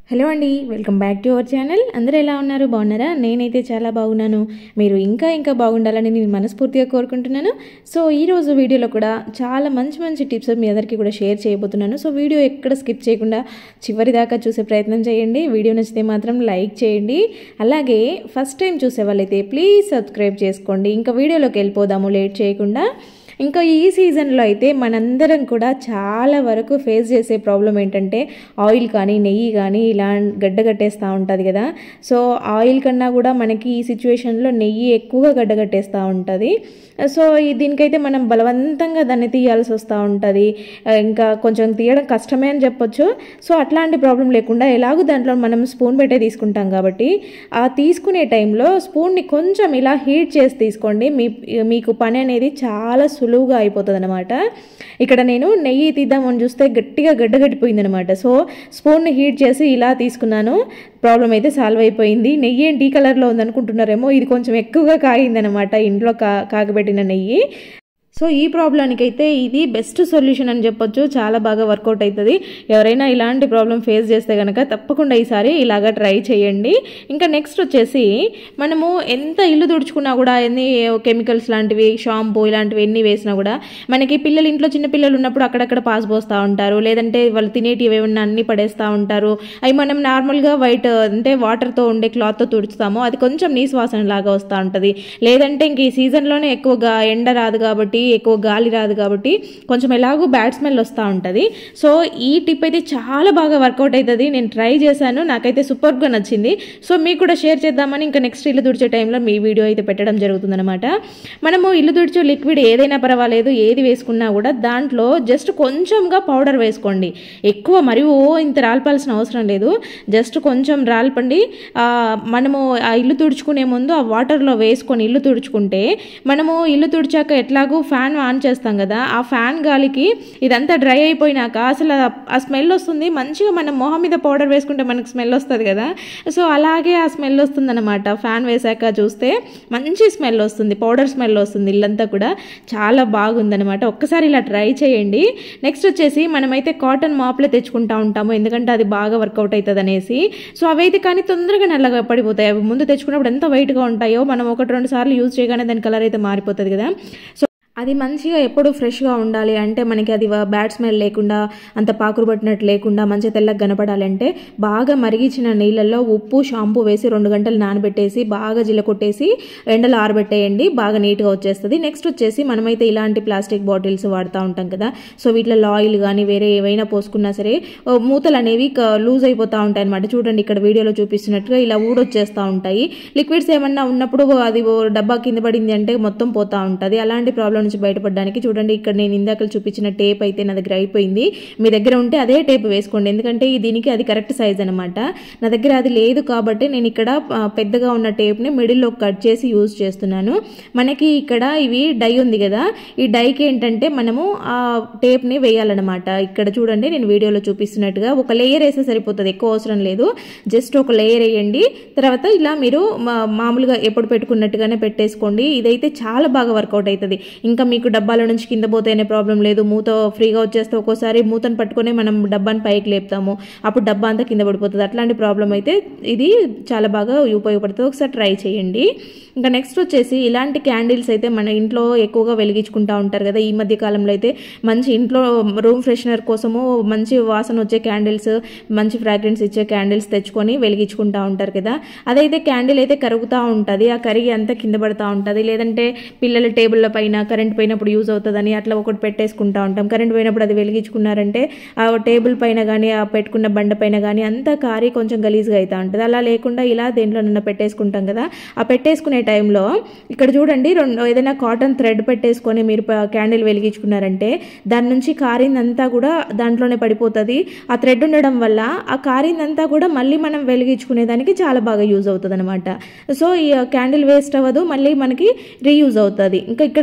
hello అండి welcome back to our channel అందరూ ఎలా ఉన్నారు బాగున్నారా నేనైతే చాలా బాగున్నాను మీరు ఇంకా ఇంకా బాగుండాలని నేను మనస్ఫూర్తిగా కోరుకుంటున్నాను సో ఈ రోజు వీడియోలో కూడా చాలా మంచి మంచి టిప్స్ మీ అందరికీ కూడా షేర్ చేయబోతున్నాను సో వీడియో ఎక్కడ స్కిప్ చేయకుండా చివరి దాకా చూసే ప్రయత్నం చేయండి వీడియో నచ్చితే మాత్రం లైక్ చేయండి అలాగే ఫస్ట్ టైం చూసే వాళ్ళైతే ప్లీజ్ సబ్స్క్రైబ్ చేసుకోండి ఇంకా వీడియోలోకి వెళ్ళిపోదాము లేట్ చేయకుండా ఇంకా ఈ సీజన్లో అయితే మనందరం కూడా చాలా వరకు ఫేస్ చేసే ప్రాబ్లం ఏంటంటే ఆయిల్ కానీ నెయ్యి కానీ ఇలా గడ్డగట్టేస్తూ ఉంటుంది కదా సో ఆయిల్ కన్నా కూడా మనకి ఈ సిచ్యువేషన్లో నెయ్యి ఎక్కువగా గడ్డగట్టేస్తూ ఉంటుంది సో ఈ దీనికైతే మనం బలవంతంగా దాన్ని తీయాల్సి వస్తూ ఉంటుంది ఇంకా కొంచెం తీయడం కష్టమే అని చెప్పొచ్చు సో అట్లాంటి ప్రాబ్లం లేకుండా ఎలాగో దాంట్లో మనం స్పూన్ పెట్టే తీసుకుంటాం కాబట్టి ఆ తీసుకునే టైంలో స్పూన్ని కొంచెం ఇలా హీట్ చేసి తీసుకోండి మీ మీకు పని అనేది చాలా సులువుగా అయిపోతుంది అనమాట ఇక్కడ నేను నెయ్యి తీద్దామని చూస్తే గట్టిగా గడ్డగట్టిపోయింది అనమాట సో స్పూన్ని హీట్ చేసి ఇలా తీసుకున్నాను ప్రాబ్లం అయితే సాల్వ్ అయిపోయింది నెయ్యి ఏంటి ఈ కలర్లో ఉందనుకుంటున్నారేమో ఇది కొంచెం ఎక్కువగా కాగిందనమాట ఇంట్లో కా కాగబెట్టిన నెయ్యి సో ఈ ప్రాబ్లానికి అయితే ఇది బెస్ట్ సొల్యూషన్ అని చెప్పొచ్చు చాలా బాగా వర్కౌట్ అవుతుంది ఎవరైనా ఇలాంటి ప్రాబ్లం ఫేస్ చేస్తే కనుక తప్పకుండా ఈసారి ఇలాగా ట్రై చేయండి ఇంకా నెక్స్ట్ వచ్చేసి మనము ఎంత ఇల్లు తుడుచుకున్నా కూడా ఎన్ని కెమికల్స్ లాంటివి షాంపూ ఇలాంటివి ఎన్ని వేసినా కూడా మనకి పిల్లలు ఇంట్లో చిన్న పిల్లలు ఉన్నప్పుడు అక్కడక్కడ పాస్ పోస్తూ ఉంటారు లేదంటే వాళ్ళు తినేటివి ఏమన్నా అన్ని పడేస్తూ ఉంటారు అవి మనం నార్మల్గా వైట్ అంటే వాటర్తో ఉండే క్లాత్తో తుడుచుతాము అది కొంచెం నీసు వాసన లాగా వస్తూ ఉంటుంది లేదంటే ఇంక ఈ సీజన్లోనే ఎక్కువగా ఎండ రాదు కాబట్టి ఎక్కువ గాలి రాదు కాబట్టి కొంచెం ఎలాగో బ్యాడ్ స్మెల్ వస్తూ ఉంటుంది సో ఈ టిప్ అయితే చాలా బాగా వర్కౌట్ అవుతుంది నేను ట్రై చేశాను నాకైతే సూపర్గా నచ్చింది సో మీకు కూడా షేర్ చేద్దామని ఇంకా నెక్స్ట్ ఇల్లు తుడిచే టైంలో మీ వీడియో అయితే పెట్టడం జరుగుతుందన్నమాట మనము ఇల్లు తుడిచే లిక్విడ్ ఏదైనా పర్వాలేదు ఏది వేసుకున్నా కూడా దాంట్లో జస్ట్ కొంచెంగా పౌడర్ వేసుకోండి ఎక్కువ మరి ఓ ఇంత రాల్పాల్సిన అవసరం లేదు జస్ట్ కొంచెం రాల్పండి మనము ఆ ఇల్లు తుడుచుకునే ముందు ఆ వాటర్లో వేసుకొని ఇల్లు తుడుచుకుంటే మనము ఇల్లు తుడిచాక ఎట్లాగూ ఫ్యాన్ ఆన్ చేస్తాం కదా ఆ ఫ్యాన్ గాలికి ఇదంతా డ్రై అయిపోయినాక అసలు ఆ స్మెల్ వస్తుంది మంచిగా మనం మొహం మీద పౌడర్ వేసుకుంటే మనకు స్మెల్ వస్తుంది కదా సో అలాగే ఆ స్మెల్ వస్తుంది అనమాట ఫ్యాన్ వేసాక చూస్తే మంచి స్మెల్ వస్తుంది పౌడర్ స్మెల్ వస్తుంది ఇల్లంతా కూడా చాలా బాగుందనమాట ఒక్కసారి ఇలా ట్రై చేయండి నెక్స్ట్ వచ్చేసి మనమైతే కాటన్ మాప్లే తెచ్చుకుంటా ఉంటాము ఎందుకంటే అది బాగా వర్కౌట్ అవుతుంది అనేసి సో అవైతే కానీ తొందరగా నల్లగా పడిపోతాయి అవి ముందు తెచ్చుకున్నప్పుడు ఎంత వైట్గా ఉంటాయో మనం ఒకటి రెండు సార్లు యూజ్ చేయగానే దాని కలర్ అయితే మారిపోతుంది కదా సో అది మంచిగా ఎప్పుడు ఫ్రెష్గా ఉండాలి అంటే మనకి అది బ్యాడ్ స్మెల్ లేకుండా అంత పాకురు పట్టినట్టు లేకుండా మంచిగా తెల్లగా కనపడాలంటే బాగా మరిగించిన నీళ్ళల్లో ఉప్పు షాంపూ వేసి రెండు గంటలు నానబెట్టేసి బాగా జిల్ల కొట్టేసి ఎండలో ఆరబెట్టేయండి బాగా నీట్గా వచ్చేస్తుంది నెక్స్ట్ వచ్చేసి మనమైతే ఇలాంటి ప్లాస్టిక్ బాటిల్స్ వాడుతూ ఉంటాం కదా సో వీటిలో ఆయిల్ కానీ వేరే ఏవైనా పోసుకున్నా సరే మూతలు అనేవి లూజ్ అయిపోతూ ఉంటాయి అనమాట చూడండి ఇక్కడ వీడియోలో చూపిస్తున్నట్టుగా ఇలా ఊడొచ్చేస్తూ ఉంటాయి లిక్విడ్స్ ఏమన్నా ఉన్నప్పుడు అది డబ్బా కింద పడింది అంటే మొత్తం పోతూ ఉంటుంది అలాంటి ప్రాబ్లం నుంచి బయటపడడానికి చూడండి ఇక్కడ నేను ఇందాక చూపించిన టేప్ అయితే నా దగ్గర అయిపోయింది మీ దగ్గర ఉంటే అదే టేప్ వేసుకోండి ఎందుకంటే దీనికి అది కరెక్ట్ సైజ్ అనమాట నా దగ్గర అది లేదు కాబట్టి నేను ఇక్కడ పెద్దగా ఉన్న టేప్ని మిడిల్లో కట్ చేసి యూజ్ చేస్తున్నాను మనకి ఇక్కడ ఇవి డై ఉంది కదా ఈ డైకి ఏంటంటే మనము ఆ టేప్ని వేయాలన్నమాట ఇక్కడ చూడండి నేను వీడియోలో చూపిస్తున్నట్టుగా ఒక లేయర్ వేస్తే సరిపోతుంది ఎక్కువ అవసరం లేదు జస్ట్ ఒక లేయర్ వేయండి తర్వాత ఇలా మీరు మామూలుగా ఎప్పుడు పెట్టుకున్నట్టుగానే పెట్టేసుకోండి ఇదైతే చాలా బాగా వర్కౌట్ అవుతుంది ఇంకా మీకు డబ్బాల నుంచి కింద పోతేనే ప్రాబ్లం లేదు మూత ఫ్రీగా వచ్చేస్తే ఒక్కోసారి మూతను పట్టుకునే మనం డబ్బాని పైకి లేపుతాము అప్పుడు డబ్బా అంతా కింద పడిపోతుంది అట్లాంటి ప్రాబ్లం అయితే ఇది చాలా బాగా ఉపయోగపడుతుంది ఒకసారి ట్రై చేయండి ఇంకా నెక్స్ట్ వచ్చేసి ఇలాంటి క్యాండిల్స్ అయితే మన ఇంట్లో ఎక్కువగా వెలిగించుకుంటూ ఉంటారు కదా ఈ మధ్య కాలంలో అయితే మంచి ఇంట్లో రూమ్ ఫ్రెషనర్ కోసము మంచి వాసన వచ్చే క్యాండిల్స్ మంచి ఫ్రాగ్రెన్స్ ఇచ్చే క్యాండిల్స్ తెచ్చుకొని వెలిగించుకుంటూ ఉంటారు కదా అదైతే క్యాండిల్ అయితే కరుగుతూ ఉంటుంది ఆ కరిగి అంతా కింద పడుతూ ఉంటుంది లేదంటే పిల్లల టేబుల్ల పైన కరెంట్ పోయినప్పుడు యూజ్ అవుతుందని అట్లా ఒకటి పెట్టేసుకుంటా ఉంటాం కరెంట్ పోయినప్పుడు అది వెలిగించుకున్నారంటే ఆ టేబుల్ పైన కానీ ఆ పెట్టుకున్న బండ పైన కానీ అంతా కారి కొంచెం గలీజ్గా అవుతూ ఉంటుంది అలా లేకుండా ఇలా దేంట్లోనన్నా పెట్టేసుకుంటాం కదా ఆ పెట్టేసుకునే టైంలో ఇక్కడ చూడండి రెండు ఏదైనా కాటన్ థ్రెడ్ పెట్టేసుకొని మీరు క్యాండిల్ వెలిగించుకున్నారంటే దాని నుంచి కారిందంతా కూడా దాంట్లోనే పడిపోతుంది ఆ థ్రెడ్ ఉండడం వల్ల ఆ కారిందంతా కూడా మళ్ళీ మనం వెలిగించుకునేదానికి చాలా బాగా యూజ్ అవుతుంది అనమాట సో ఈ క్యాండిల్ వేస్ట్ అవ్వదు మళ్ళీ మనకి రీయూజ్ అవుతుంది ఇంకా ఇక్కడ చూడండి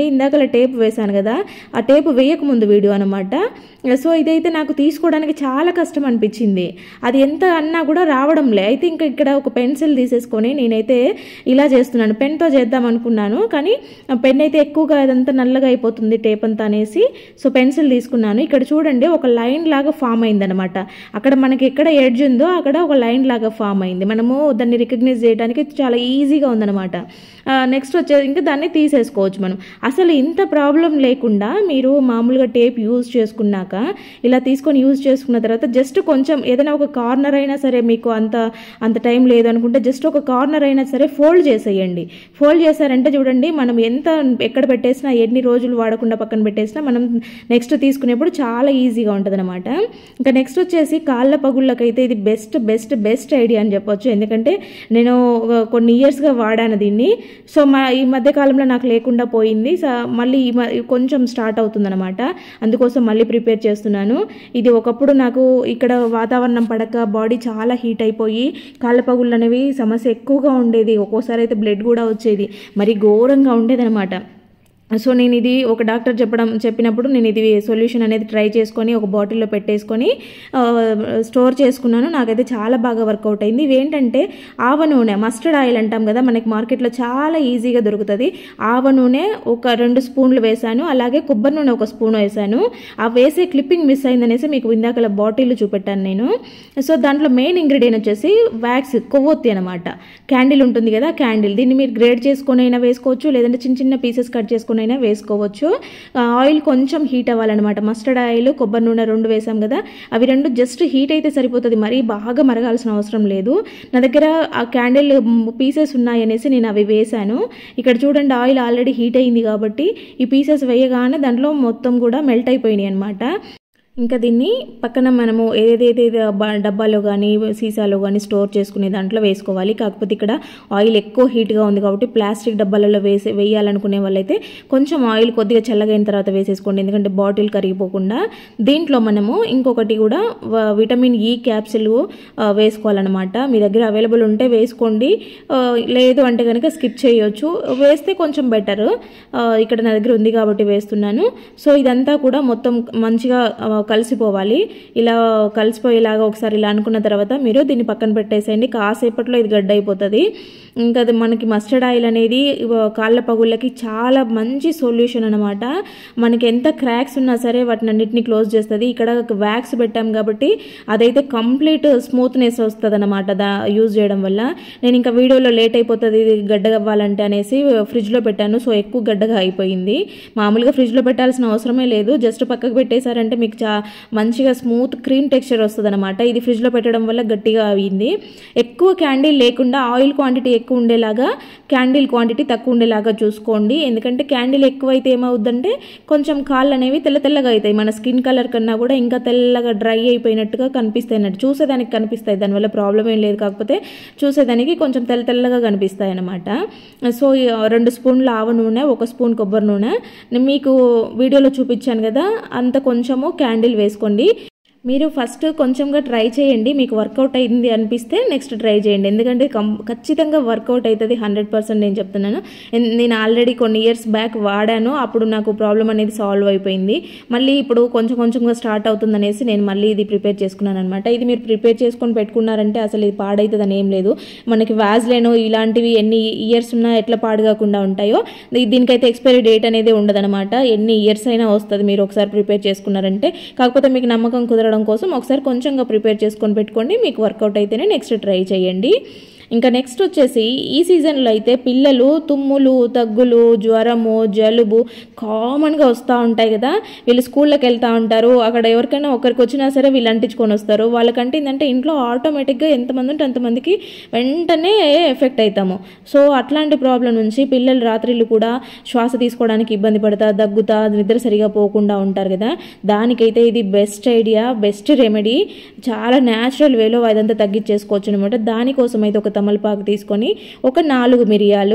చూడండి ఇందాకల టేప్ వేశాను కదా ఆ టేప్ వేయక ముందు వీడియో అనమాట సో ఇదైతే నాకు తీసుకోవడానికి చాలా కష్టం అనిపించింది అది ఎంత అన్నా కూడా రావడంలే అయితే ఇంకా ఇక్కడ ఒక పెన్సిల్ తీసేసుకొని నేనైతే ఇలా చేస్తున్నాను పెన్తో చేద్దాం అనుకున్నాను కానీ ఆ పెన్ అయితే ఎక్కువగా అదంతా నల్లగా అయిపోతుంది టేప్ అంతా అనేసి సో పెన్సిల్ తీసుకున్నాను ఇక్కడ చూడండి ఒక లైన్ లాగా ఫామ్ అయిందనమాట అక్కడ మనకి ఎక్కడ ఎడ్జ్ ఉందో అక్కడ ఒక లైన్ లాగా ఫామ్ అయింది మనము దాన్ని రికగ్నైజ్ చేయడానికి చాలా ఈజీగా ఉందన్నమాట నెక్స్ట్ వచ్చే ఇంకా దాన్ని తీసేసుకోవచ్చు మనం అసలు ఇంత ప్రాబ్లం లేకుండా మీరు మామూలుగా టేప్ యూజ్ చేసుకున్నాక ఇలా తీసుకొని యూజ్ చేసుకున్న తర్వాత జస్ట్ కొంచెం ఏదైనా ఒక కార్నర్ అయినా సరే మీకు అంత అంత టైం లేదు అనుకుంటే జస్ట్ ఒక కార్నర్ అయినా సరే ఫోల్డ్ చేసేయండి ఫోల్డ్ చేశారంటే చూడండి మనం ఎంత ఎక్కడ పెట్టేసినా ఎన్ని రోజులు వాడకుండా పక్కన పెట్టేసినా మనం నెక్స్ట్ తీసుకునేప్పుడు చాలా ఈజీగా ఉంటుంది అనమాట ఇంకా నెక్స్ట్ వచ్చేసి కాళ్ళ పగుళ్ళకైతే ఇది బెస్ట్ బెస్ట్ బెస్ట్ ఐడియా అని చెప్పొచ్చు ఎందుకంటే నేను ఒక కొన్ని ఇయర్స్గా వాడాను దీన్ని సో మా ఈ మధ్య కాలంలో నాకు లేకుండా పోయింది సో మళ్ళీ ఈ మ- కొంచెం స్టార్ట్ అవుతుందన్నమాట అందుకోసం మళ్ళీ ప్రిపేర్ చేస్తున్నాను ఇది ఒకప్పుడు నాకు ఇక్కడ వాతావరణం పడక బాడీ చాలా హీట్ అయిపోయి కాళ్ళ పగుళ్ళు అనేవి సమస్య ఎక్కువగా ఉండేది ఒక్కోసారి అయితే బ్లడ్ కూడా వచ్చేది మరి ఘోరంగా ఉండేదన్నమాట సో నేను ఇది ఒక డాక్టర్ చెప్పడం చెప్పినప్పుడు నేను ఇది సొల్యూషన్ అనేది ట్రై చేసుకొని ఒక బాటిల్లో పెట్టేసుకొని ఆ, స్టోర్ చేసుకున్నాను నాకైతే చాలా బాగా వర్కౌట్ అయింది ఇవి ఏంటంటే ఆవ నూనె మస్టర్డ్ ఆయిల్ అంటాం కదా మనకి మార్కెట్లో చాలా ఈజీగా దొరుకుతుంది ఆవ నూనె ఒక రెండు స్పూన్లు వేశాను అలాగే కొబ్బరి నూనె ఒక స్పూన్ వేశాను ఆ వేసే క్లిప్పింగ్ మిస్ అయిందనేసి మీకు ఇందాకల బాటిల్ చూపెట్టాను నేను సో దాంట్లో మెయిన్ ఇంగ్రీడియంట్ వచ్చేసి వ్యాక్స్ కొవ్వొత్తి అనమాట క్యాండిల్ ఉంటుంది కదా క్యాండిల్ దీన్ని మీరు గ్రేడ్ చేసుకొని అయినా వేసుకోవచ్చు లేదంటే చిన్న చిన్న పీసెస్ కట్ చేసుకొని అయినా వేసుకోవచ్చు ఆ, ఆయిల్ కొంచెం హీట్ అవ్వాలన్నమాట మస్టర్డ్ ఆయిల్ కొబ్బరి నూనె రెండు వేసాం కదా అవి రెండు జస్ట్ హీట్ అయితే సరిపోతుంది మరీ బాగా మరగాల్సిన అవసరం లేదు నా దగ్గర ఆ క్యాండిల్ పీసెస్ ఉన్నాయనేసి నేను అవి వేశాను ఇక్కడ చూడండి ఆయిల్ ఆల్రెడీ హీట్ అయింది కాబట్టి ఈ పీసెస్ వేయగానే దాంట్లో మొత్తం కూడా మెల్ట్ అయిపోయినాయి అనమాట ఇంకా దీన్ని పక్కన మనము ఏదైతే డబ్బా- డబ్బాలో కానీ సీసాలో కానీ స్టోర్ చేసుకునే దాంట్లో వేసుకోవాలి కాకపోతే ఇక్కడ ఆయిల్ ఎక్కువ హీట్గా ఉంది కాబట్టి ప్లాస్టిక్ డబ్బాలలో వేసే వేయాలనుకునే వాళ్ళైతే కొంచెం ఆయిల్ కొద్దిగా చల్లగైన తర్వాత వేసేసుకోండి ఎందుకంటే బాటిల్ కరిగిపోకుండా దీంట్లో మనము ఇంకొకటి కూడా వ- విటమిన్ ఈ క్యాప్సిల్ ఆ, వేసుకోవాలన్నమాట మీ దగ్గర అవైలబుల్ ఉంటే వేసుకోండి ఆ, లేదు అంటే కనుక స్కిప్ చేయొచ్చు వేస్తే కొంచెం బెటర్ ఇక్కడ నా దగ్గర ఉంది కాబట్టి వేస్తున్నాను సో ఇదంతా కూడా మొత్తం మంచిగా ఆ, కలిసిపోవాలి ఇలా కలిసిపోయేలాగా ఒకసారి ఇలా అనుకున్న తర్వాత మీరు దీన్ని పక్కన పెట్టేసేయండి కాసేపట్లో ఇది గడ్డ అయిపోతుంది ఇంకా అది మనకి మస్టర్డ్ ఆయిల్ అనేది ఇవ- కాళ్ళ పగుళ్ళకి చాలా మంచి సొల్యూషన్ అనమాట మనకి ఎంత క్రాక్స్ ఉన్నా సరే వాటిని అన్నిటిని క్లోజ్ చేస్తుంది ఇక్కడ వ్యాక్స్ పెట్టాం కాబట్టి అదైతే కంప్లీట్ స్మూత్నెస్ వస్తుంది అనమాట దా యూజ్ చేయడం వల్ల నేను ఇంకా వీడియోలో లేట్ అయిపోతుంది ఇది గడ్డ అవ్వాలంటే అనేసి ఫ్రిడ్జ్లో పెట్టాను సో ఎక్కువ గడ్డగా అయిపోయింది మామూలుగా ఫ్రిడ్జ్లో పెట్టాల్సిన అవసరమే లేదు జస్ట్ పక్కకు పెట్టేశారంటే మీకు చా మంచిగా స్మూత్ క్రీమ్ టెక్స్చర్ వస్తుంది అనమాట ఇది ఫ్రిడ్జ్లో పెట్టడం వల్ల గట్టిగా అయింది ఎక్కువ క్యాండిల్ లేకుండా ఆయిల్ క్వాంటిటీ ఎక్కువ ఉండేలాగా క్యాండిల్ క్వాంటిటీ తక్కువ ఉండేలాగా చూసుకోండి ఎందుకంటే క్యాండిల్ ఎక్కువైతే ఏమవుద్దంటే కొంచెం కాళ్ళు అనేవి తెల్ల తెల్లగా అవుతాయి మన స్కిన్ కలర్ కన్నా కూడా ఇంకా తెల్లగా డ్రై అయిపోయినట్టుగా కనిపిస్తాయి అన్నట్టు చూసేదానికి కనిపిస్తాయి దానివల్ల ప్రాబ్లం ఏం లేదు కాకపోతే చూసేదానికి కొంచెం తెల్ల తెల్లగా కనిపిస్తాయి అన్నమాట సో ఈ రెండు స్పూన్ల ఆవ నూనె ఒక స్పూన్ కొబ్బరి నూనె నేను మీకు వీడియోలో చూపించాను కదా అంత కొంచెము క్యాండిల్ వేసుకోండి మీరు ఫస్ట్ కొంచెంగా ట్రై చేయండి మీకు వర్కౌట్ అయింది అనిపిస్తే నెక్స్ట్ ట్రై చేయండి ఎందుకంటే కం ఖచ్చితంగా వర్కౌట్ అవుతుంది హండ్రెడ్ పర్సెంట్ నేను చెప్తున్నాను ఎన్- నేను ఆల్రెడీ కొన్ని ఇయర్స్ బ్యాక్ వాడాను అప్పుడు నాకు ప్రాబ్లం అనేది సాల్వ్ అయిపోయింది మళ్ళీ ఇప్పుడు కొంచెం కొంచెంగా స్టార్ట్ అవుతుంది అనేసి నేను మళ్ళీ ఇది ప్రిపేర్ చేసుకున్నాను అనమాట ఇది మీరు ప్రిపేర్ చేసుకొని పెట్టుకున్నారంటే అసలు ఇది పాడైతుందని ఏం లేదు మనకి వ్యాజ్లేను ఇలాంటివి ఎన్ని ఇయర్స్ ఉన్నా ఎట్లా పాడు కాకుండా ఉంటాయో దీ- దీనికైతే ఎక్స్పైరీ డేట్ అనేది ఉండదన్నమాట ఎన్ని ఇయర్స్ అయినా వస్తుంది మీరు ఒకసారి ప్రిపేర్ చేసుకున్నారంటే కాకపోతే మీకు నమ్మకం కుదరడం కోసం ఒకసారి కొంచెంగా ప్రిపేర్ చేసుకొని పెట్టుకోండి మీకు వర్కౌట్ అయితేనే నెక్స్ట్ ట్రై చేయండి ఇంకా నెక్స్ట్ వచ్చేసి ఈ సీజన్లో అయితే పిల్లలు తుమ్ములు దగ్గులు జ్వరము జలుబు కామన్గా వస్తూ ఉంటాయి కదా వీళ్ళు స్కూళ్ళకి వెళ్తూ ఉంటారు అక్కడ ఎవరికైనా ఒకరికి వచ్చినా సరే వీళ్ళు అంటించుకొని వస్తారు వాళ్ళకంటే ఏంటంటే ఇంట్లో ఆటోమేటిక్గా ఎంతమంది ఉంటే అంతమందికి వెంటనే ఎఫెక్ట్ అవుతాము సో అట్లాంటి ప్రాబ్లం నుంచి పిల్లలు రాత్రిళ్ళు కూడా శ్వాస తీసుకోవడానికి ఇబ్బంది పడతా దగ్గుతా నిద్ర సరిగా పోకుండా ఉంటారు కదా దానికైతే ఇది బెస్ట్ ఐడియా బెస్ట్ రెమెడీ చాలా న్యాచురల్ వేలో అదంతా తగ్గించేసుకోవచ్చు అనమాట దానికోసం అయితే ఒక తమలపాకు తీసుకొని ఒక నాలుగు మిరియాలు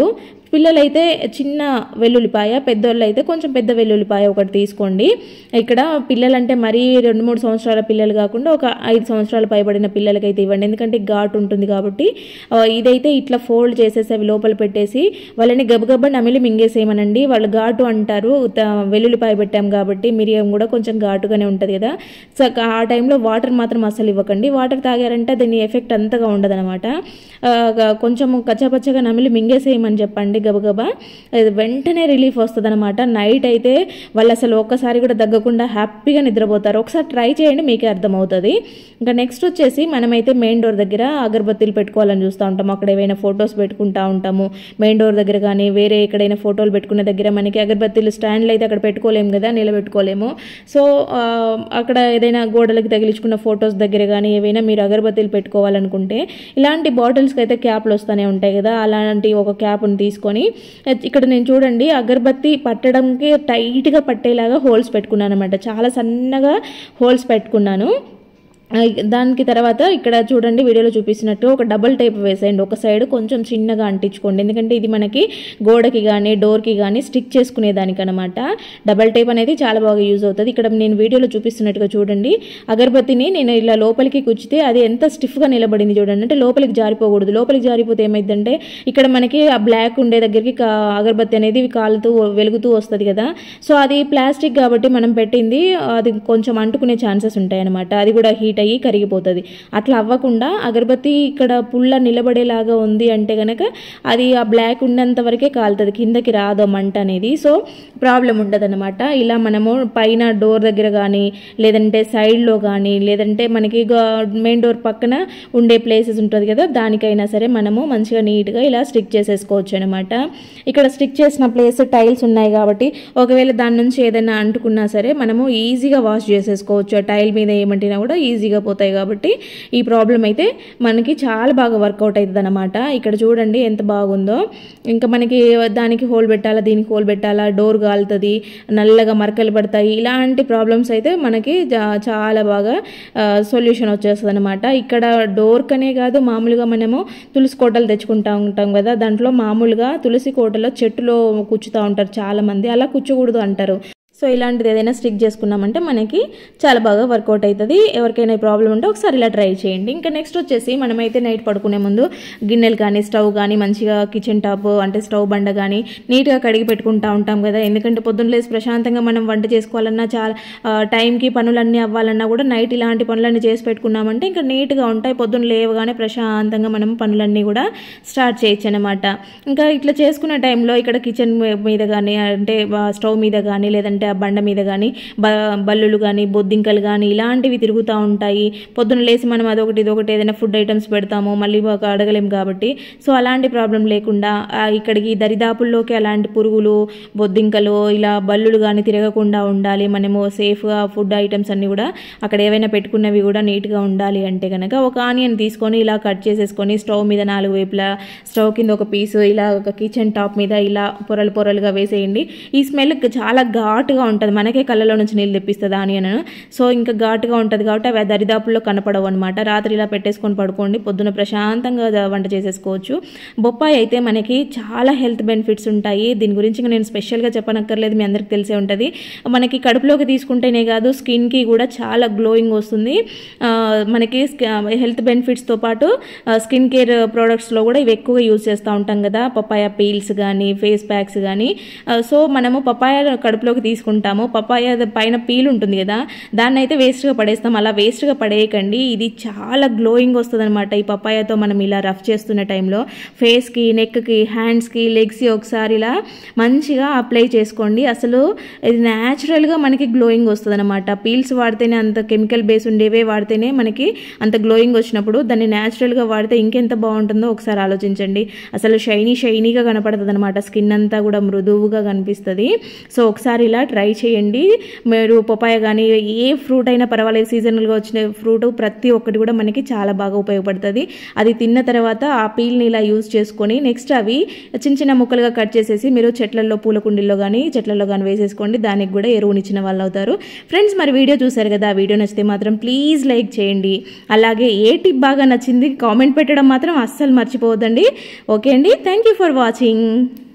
పిల్లలైతే చిన్న వెల్లుల్లిపాయ పెద్దోళ్ళు అయితే కొంచెం పెద్ద వెల్లుల్లిపాయ ఒకటి తీసుకోండి ఇక్కడ పిల్లలంటే మరీ రెండు మూడు సంవత్సరాల పిల్లలు కాకుండా ఒక ఐదు సంవత్సరాలు పైబడిన పిల్లలకైతే ఇవ్వండి ఎందుకంటే ఘాటు ఉంటుంది కాబట్టి ఆ, ఇదైతే ఇట్లా ఫోల్డ్ చేసేసి అవి లోపల పెట్టేసి వాళ్ళని గబగబ నమిలి మింగేసేయమనండి వాళ్ళు ఘాటు అంటారు త- వెల్లుల్లిపాయ పెట్టాం కాబట్టి మిరియం కూడా కొంచెం ఘాటుగానే ఉంటుంది కదా సో ఆ టైంలో వాటర్ మాత్రం అస్సలు ఇవ్వకండి వాటర్ తాగారంటే దీని ఎఫెక్ట్ అంతగా ఉండదన్నమాట ఆ, గ- కొంచెం కచ్చపచ్చగా నమిలి మింగేసేయమని చెప్పండి గబగబా అది వెంటనే రిలీఫ్ వస్తుంది అనమాట నైట్ అయితే వాళ్ళు అసలు ఒక్కసారి కూడా దగ్గకుండా హ్యాపీగా నిద్రపోతారు ఒకసారి ట్రై చేయండి మీకే అర్థమవుతుంది ఇంకా నెక్స్ట్ వచ్చేసి మనమైతే మెయిన్ డోర్ దగ్గర అగరబత్తీలు పెట్టుకోవాలని చూస్తూ ఉంటాము అక్కడ ఏవైనా ఫొటోస్ పెట్టుకుంటా ఉంటాము మెయిన్ డోర్ దగ్గర కానీ వేరే ఎక్కడైనా ఫోటోలు పెట్టుకునే దగ్గర మనకి అగరబత్తీలు స్టాండ్లు అయితే అక్కడ పెట్టుకోలేము కదా నిలబెట్టుకోలేము సో ఆ, అక్కడ ఏదైనా గోడలకి తగిలించుకున్న ఫొటోస్ దగ్గర కానీ ఏవైనా మీరు అగరబత్తీలు పెట్టుకోవాలనుకుంటే ఇలాంటి బాటిల్స్కి అయితే క్యాప్లు వస్తూనే ఉంటాయి కదా అలాంటి ఒక క్యాప్ని తీసుకొని ఇక్కడ నేను చూడండి అగరబత్తి పట్టడంకి టైట్గా పట్టేలాగా హోల్స్ పెట్టుకున్నాను అనమాట చాలా సన్నగా హోల్స్ పెట్టుకున్నాను ఆ, దానికి తర్వాత ఇక్కడ చూడండి వీడియోలో చూపిస్తున్నట్టు ఒక డబుల్ టైప్ వేసేయండి ఒక సైడ్ కొంచెం చిన్నగా అంటించుకోండి ఎందుకంటే ఇది మనకి గోడకి కానీ డోర్కి కానీ స్టిక్ చేసుకునే దానికి అనమాట డబల్ టైప్ అనేది చాలా బాగా యూజ్ అవుతుంది ఇక్కడ నేను వీడియోలో చూపిస్తున్నట్టుగా చూడండి అగరబత్తిని నేను ఇలా లోపలికి కుచ్చితే అది ఎంత స్టిఫ్గా నిలబడింది చూడండి అంటే లోపలికి జారిపోకూడదు లోపలికి జారిపోతే ఏమైందంటే ఇక్కడ మనకి ఆ బ్లాక్ ఉండే దగ్గరికి కా- అగరబత్తి అనేది కాలుతూ వెలుగుతూ వస్తుంది కదా సో అది ప్లాస్టిక్ కాబట్టి మనం పెట్టింది అది కొంచెం అంటుకునే ఛాన్సెస్ ఉంటాయి అనమాట అది కూడా హీట్ అయ్యి కరిగిపోతుంది అట్లా అవ్వకుండా అగరబత్తి ఇక్కడ పుల్ల నిలబడేలాగా ఉంది అంటే కనుక అది ఆ బ్లాక్ ఉన్నంత వరకే కాలుతుంది కిందకి రాదు ఆ మంట అనేది సో ప్రాబ్లం ఉండదన్నమాట ఇలా మనము పైన డోర్ దగ్గర కానీ లేదంటే సైడ్లో కానీ లేదంటే మనకి మెయిన్ డోర్ పక్కన ఉండే ప్లేసెస్ ఉంటుంది కదా దానికైనా సరే మనము మంచిగా నీట్గా ఇలా స్టిక్ చేసేసుకోవచ్చు అనమాట ఇక్కడ స్టిక్ చేసిన ప్లేస్ టైల్స్ ఉన్నాయి కాబట్టి ఒకవేళ దాని నుంచి ఏదైనా అంటుకున్నా సరే మనము ఈజీగా వాష్ చేసేసుకోవచ్చు ఆ టైల్ మీద ఏమంటినా కూడా ఈజీగా పోతాయి కాబట్టి ఈ ప్రాబ్లం అయితే మనకి చాలా బాగా వర్కౌట్ అవుతుంది అనమాట ఇక్కడ చూడండి ఎంత బాగుందో ఇంకా మనకి దానికి హోల్ పెట్టాలా దీనికి హోల్ పెట్టాలా డోర్ కాలుతుంది నల్లగా మరకలు పడతాయి ఇలాంటి ప్రాబ్లమ్స్ అయితే మనకి జా- చాలా బాగా సొల్యూషన్ వచ్చేస్తుంది అనమాట ఇక్కడ డోర్కనే కాదు మామూలుగా మనము తులసి కోటలు తెచ్చుకుంటా ఉంటాం కదా దాంట్లో మామూలుగా తులసి కోటలో చెట్టులో కూర్చుతూ ఉంటారు చాలా మంది అలా కూర్చోకూడదు అంటారు సో ఇలాంటిది ఏదైనా స్టిక్ చేసుకున్నామంటే మనకి చాలా బాగా వర్కౌట్ అవుతుంది ఎవరికైనా ఈ ప్రాబ్లం ఉంటే ఒకసారి ఇలా ట్రై చేయండి ఇంకా నెక్స్ట్ వచ్చేసి మనమైతే నైట్ పడుకునే ముందు గిన్నెలు కానీ స్టవ్ కానీ మంచిగా కిచెన్ టాప్ అంటే స్టవ్ బండ కానీ నీట్గా కడిగి పెట్టుకుంటా ఉంటాం కదా ఎందుకంటే పొద్దున్న లేసి ప్రశాంతంగా మనం వంట చేసుకోవాలన్నా చాలా ఆ, టైంకి పనులన్నీ అవ్వాలన్నా కూడా నైట్ ఇలాంటి పనులన్నీ చేసి పెట్టుకున్నామంటే ఇంకా నీట్గా ఉంటాయి పొద్దున్న లేవగానే ప్రశాంతంగా మనం పనులన్నీ కూడా స్టార్ట్ చేయొచ్చు అనమాట ఇంకా ఇట్లా చేసుకునే టైంలో ఇక్కడ కిచెన్ మీద కానీ అంటే ఆ, స్టవ్ మీద కానీ లేదంటే ఆ బండ మీద కానీ బ బల్లులు కానీ బొద్దింకలు కానీ ఇలాంటివి తిరుగుతూ ఉంటాయి పొద్దున్న లేసి మనం అదొకటి ఇదొకటి ఏదైనా ఫుడ్ ఐటమ్స్ పెడతాము మళ్ళీ ఒక అడగలేం కాబట్టి సో అలాంటి ప్రాబ్లం లేకుండా ఆ, ఇక్కడికి దరిదాపుల్లోకి అలాంటి పురుగులు బొద్దింకలు ఇలా బల్లులు కానీ తిరగకుండా ఉండాలి మనము సేఫ్గా ఫుడ్ ఐటమ్స్ అన్నీ కూడా అక్కడ ఏవైనా పెట్టుకున్నవి కూడా నీట్గా ఉండాలి అంటే కనుక ఒక ఆనియన్ తీసుకొని ఇలా కట్ చేసేసుకొని స్టవ్ మీద నాలుగు వైపులా స్టవ్ కింద ఒక పీసు ఇలా ఒక కిచెన్ టాప్ మీద ఇలా పొరలు పొరలుగా వేసేయండి ఈ స్మెల్ చాలా ఘాటుగా ఉంటుంది మనకే కళ్ళలో నుంచి నీళ్ళు తెప్పిస్తుంది ఆనియన్ సో ఇంకా ఘాటుగా ఉంటుంది కాబట్టి అవి ఆ దరిదాపుల్లో కనపడవు అనమాట రాత్రి ఇలా పెట్టేసుకొని పడుకోండి పొద్దున ప్రశాంతంగా ద- వంట చేసేసుకోవచ్చు బొప్పాయి అయితే మనకి చాలా హెల్త్ బెనిఫిట్స్ ఉంటాయి దీని గురించి ఇంకా నేను స్పెషల్గా చెప్పనక్కర్లేదు మీ అందరికి తెలిసే ఉంటుంది మనకి కడుపులోకి తీసుకుంటేనే కాదు స్కిన్కి కూడా చాలా గ్లోయింగ్ వస్తుంది ఆ, మనకి హెల్త్ బెనిఫిట్స్తో పాటు స్కిన్ కేర్ ప్రోడక్ట్స్లో కూడా ఇవి ఎక్కువగా యూజ్ చేస్తూ ఉంటాం కదా పపాయ పీల్స్ కానీ ఫేస్ ప్యాక్స్ కానీ సో మనము పపాయ కడుపులోకి తీసుకుంటాము పపాయ పైన పీల్ ఉంటుంది కదా దాన్ని అయితే వేస్ట్గా పడేస్తాం అలా వేస్ట్గా పడేయకండి ఇది చాలా గ్లోయింగ్ వస్తుంది అనమాట ఈ పపాయతో మనం ఇలా రఫ్ చేస్తున్న టైంలో ఫేస్కి నెక్కి హ్యాండ్స్కి లెగ్స్కి ఒకసారి ఇలా మంచిగా అప్లై చేసుకోండి అసలు ఇది న్యాచురల్గా మనకి గ్లోయింగ్ వస్తుంది అనమాట పీల్స్ వాడితేనే అంత కెమికల్ బేస్ ఉండేవే వాడితేనే మనకి అంత గ్లోయింగ్ వచ్చినప్పుడు దాన్ని న్యాచురల్గా వాడితే ఇంకెంత బాగుంటుందో ఒకసారి ఆలోచించండి అసలు షైనీ షైనీగా కనపడుతుంది అనమాట స్కిన్ అంతా కూడా మృదువుగా కనిపిస్తుంది సో ఒకసారి ఇలా ట్రై చేయండి మీరు పపాయ కానీ ఏ ఫ్రూట్ అయినా పర్వాలేదు సీజనల్గా వచ్చిన ఫ్రూట్ ప్రతి ఒక్కటి కూడా మనకి చాలా బాగా ఉపయోగపడుతుంది అది తిన్న తర్వాత ఆ పీల్ని ఇలా యూజ్ చేసుకొని నెక్స్ట్ అవి చిన్న చిన్న ముక్కలుగా కట్ చేసేసి మీరు చెట్లలో పూల కుండీల్లో కానీ చెట్లలో కానీ వేసేసుకోండి దానికి కూడా ఎరువునిచ్చిన వాళ్ళు అవుతారు ఫ్రెండ్స్ మరి వీడియో చూసారు కదా ఆ వీడియో నచ్చితే మాత్రం ప్లీజ్ లైక్ చేయండి అలాగే ఏ టిప్ బాగా నచ్చింది కామెంట్ పెట్టడం మాత్రం అస్సలు మర్చిపోవద్దండి ఓకే అండి థ్యాంక్ యూ ఫర్ వాచింగ్